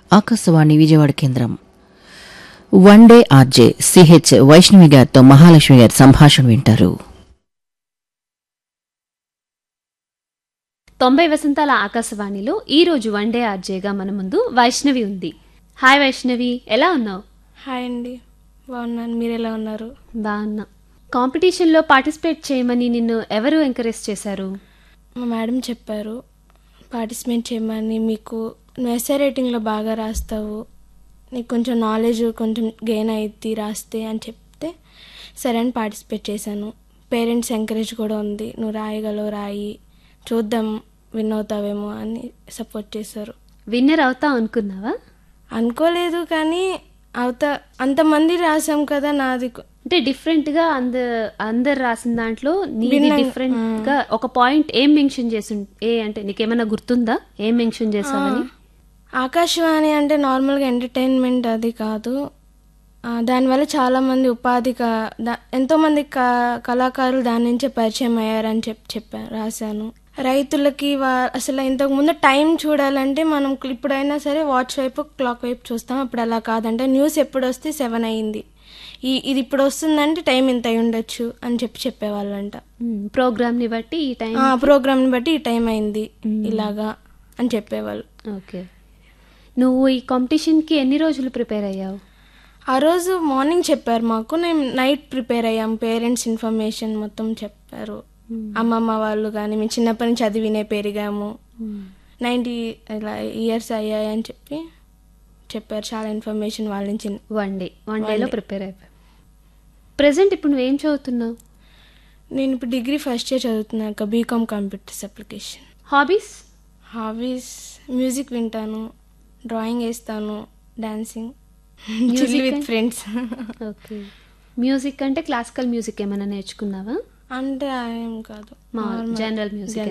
ఆకాశవాణి విజయవాడ కేంద్రం one day RJ CH Vaishnavi గారితో మహాలక్ష్మి గారి సంభాషణ వింటారు తొంభై వసంతాల ఆకాశవాణిలో ఈ రోజు వన్ డే ఆర్జేగా మన ముందు వైష్ణవి ఉంది హాయ్ వైష్ణవి ఎలా ఉన్నావు హాయ్ అండి బాగున్నాను మీరు ఎలా ఉన్నారు బాగున్నా కాంపిటీషన్లో పార్టిసిపేట్ చేయమని నిన్ను ఎవరు ఎంకరేజ్ చేశారు మా మేడం చెప్పారు పార్టిసిపేట్ చేయమని మీకు నువ్వు ఎస్ఏ రేటింగ్లో బాగా రాస్తావు నీకు కొంచెం నాలెడ్జ్ కొంచెం గెయిన్ అయ్యి రాస్తే అని చెప్తే సరే అని పార్టిసిపేట్ చేశాను పేరెంట్స్ ఎంకరేజ్ కూడా ఉంది నువ్వు రాయగలవు రాయి చూద్దాం విన్ అవుతావేమో అని సపోర్ట్ చేశారు విన్నర్ అవుతావు అనుకున్నావా అనుకోలేదు కానీ అవుతా అంతమంది రాసాం కదా నాది కొ- అంటే డిఫరెంట్ గా అంద అందరు రాసిన దాంట్లో నీది భిన్నంగా, డిఫరెంట్ గా ఒక పాయింట్ ఏం మెన్షన్ చేసి ఉం- ఏ అంటే నీకేమైనా గుర్తుందా ఏం మెన్షన్ చేసావని ఆకాశవాణి అంటే నార్మల్గా ఎంటర్టైన్మెంట్ అది కాదు ఆ, దానివల్ల చాలామంది ఉపాధి క- దా- ఎంతోమంది క కళాకారులు దాని నుంచే పరిచయం అయ్యారని చెప్పి చెప్పాను రాశాను రైతులకి వా అసలు ఇంతకు ముందు టైం చూడాలంటే మనం ఇప్పుడైనా సరే వాచ్ వైపు క్లాక్ వైపు చూస్తాం అప్పుడు అలా కాదంటే న్యూస్ ఎప్పుడు వస్తే సెవెన్ అయింది ఈ ఇది ఇప్పుడు వస్తుందంటే టైం ఇంత అయి ఉండొచ్చు అని చెప్పి చెప్పేవాళ్ళంట ప్రోగ్రామ్ ని బట్టి ఈ టైం ఆ ప్రోగ్రామ్ని బట్టి ఈ టైం అయింది ఇలాగా అని చెప్పేవాళ్ళు ఓకే నువ్వు ఈ కాంపిటీషన్ కి ఎన్ని రోజులు ప్రిపేర్ అయ్యావు ఆ రోజు మార్నింగ్ చెప్పారు మాకు నేను నైట్ ప్రిపేర్ అయ్యాం పేరెంట్స్ ఇన్ఫర్మేషన్ మొత్తం చెప్పారు అమ్మమ్మ వాళ్ళు కానీ మేము చిన్నప్పటి నుంచి చదివినే పెరిగాము నైంటీ ఇలా ఇయర్స్ అయ్యాయి అని చెప్పి చెప్పారు చాలా ఇన్ఫర్మేషన్ వాళ్ళ నుంచి వన్ డే వన్ డేలో ప్రిపేర్ అయిపోయావు ప్రెసెంట్ ఇప్పుడు నువ్వేం చదువుతున్నావు నేను ఇప్పుడు డిగ్రీ ఫస్ట్ ఇయర్ చదువుతున్నాక BCom computers application hobbies hobbies music వింటాను డ్రాయింగ్ వేస్తాను dancing chill with friends okay music అంటే క్లాసికల్ మ్యూజిక్ ఏమైనా నేర్చుకున్నావా అంటే ఏం కాదు మా జనరల్ మ్యూజిక్